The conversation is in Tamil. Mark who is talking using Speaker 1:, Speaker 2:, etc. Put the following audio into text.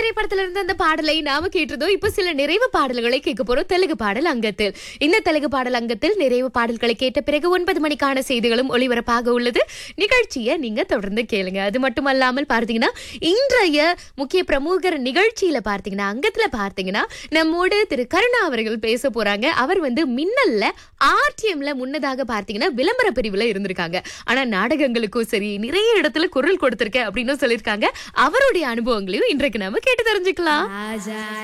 Speaker 1: திரைப்படத்துல இருந்து அந்த பாடலை நாம கேட்டதோ இப்ப சில நிறைவு பாடல்களை கேட்க போறோம் தெலுங்கு பாடல் அங்கத்தில் இந்த தெலுங்கு பாடல் அங்கத்தில் நிறைவு பாடல்களை கேட்ட பிறகு ஒன்பது மணிக்கான செய்திகளும் ஒளிபரப்பாக உள்ளது நிகழ்ச்சியை நீங்க தொடர்ந்து கேளுங்க அது மட்டுமல்லாமல் பார்த்தீங்கன்னா இன்றைய முக்கிய பிரமுகர் நிகழ்ச்சியில பார்த்தீங்கன்னா அங்கத்துல பார்த்தீங்கன்னா நம்மோடு திரு கருணா அவர்கள் பேச போறாங்க அவர் வந்து மின்னல்ல ஆர்டிஎம்ல முன்னதாக பார்த்தீங்கன்னா விளம்பர பிரிவுல இருந்திருக்காங்க ஆனா நாடகங்களுக்கும் சரி நிறைய இடத்துல குரல் கொடுத்திருக்கேன் அப்படின்னு சொல்லியிருக்காங்க அவருடைய அனுபவங்களையும் இன்றைக்கு நாம கேட்டு தெரிஞ்சுக்கலாம்